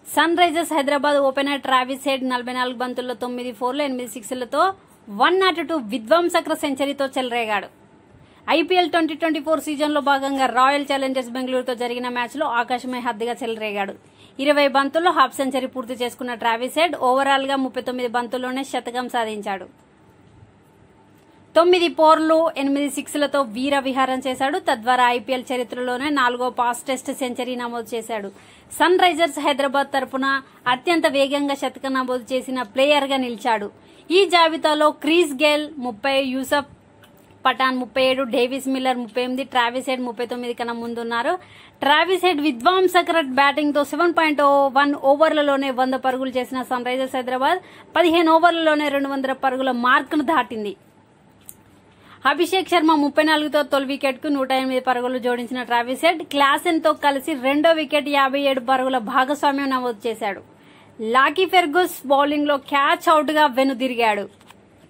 sun Sunrisers Hyderabad opener Travis Head నలభై నాలుగు బంతుల్లో తొమ్మిది ఫోర్లు ఎనిమిది సిక్స్లతో వన్ నాట్ టూ విధ్వంసకర సెంచరీతో చెలరేగాడు ఐపీఎల్ ట్వంటీ ట్వంటీ ఫోర్ సీజన్లో భాగంగా రాయల్ ఛాలెంజర్స్ బెంగళూరుతో జరిగిన మ్యాచ్లో ఆకాశమే హద్దుగా చెలరేగాడు ఇరవై బంతుల్లో హాఫ్ సెంచరీ పూర్తి చేసుకున్న ట్రావిస్ హెడ్ ఓవరాల్గా ముప్పై తొమ్మిది బంతుల్లోనే శతకం సాధించాడు తొమ్మిది పోర్లు ఎనిమిది సిక్స్లతో వీర విహారం చేశాడు తద్వారా ఐపీఎల్ చరిత్రలోనే నాలుగో పాస్ టెస్ట్ సెంచరీ నమోదు చేశాడు సన్ రైజర్స్ హైదరాబాద్ తరపున అత్యంత వేగంగా శతకం నమోదు చేసిన ప్లేయర్గా నిలిచాడు ఈ జాబితాలో క్రీస్ గేల్ ముప్పై యూసఫ్ పఠాన్ ముప్పై ఏడు డేవిస్ మిల్లర్ ముప్పై ఎనిమిది ట్రావిస్ హెడ్ ముప్పై తొమ్మిది కన్నా ముందున్నారు ట్రావిస్ హెడ్ విధ్వంసకర బ్యాటింగ్ తో సెవెన్ పాయింట్ వన్ ఓవర్లలోనే వంద పరుగులు చేసిన సన్ రైజర్స్ హైదరాబాద్ పదిహేను ఓవర్లలోనే రెండు వందల పరుగుల మార్కును దాటింది అభిషేక్ శర్మ ముప్పై నాలుగుతో తొలి వికెట్ కు నూట ఎనిమిది పరుగులు జోడించిన ట్రావిస్ హెడ్ క్లాసెన్ తో కలిసి రెండో వికెట్ యాభై ఏడు పరుగుల భాగస్వామ్యం నమోదు చేశాడు లాకీ ఫెర్గుస్ బౌలింగ్ లో క్యాచ్ అవుట్ గా వెనుదిరిగాడు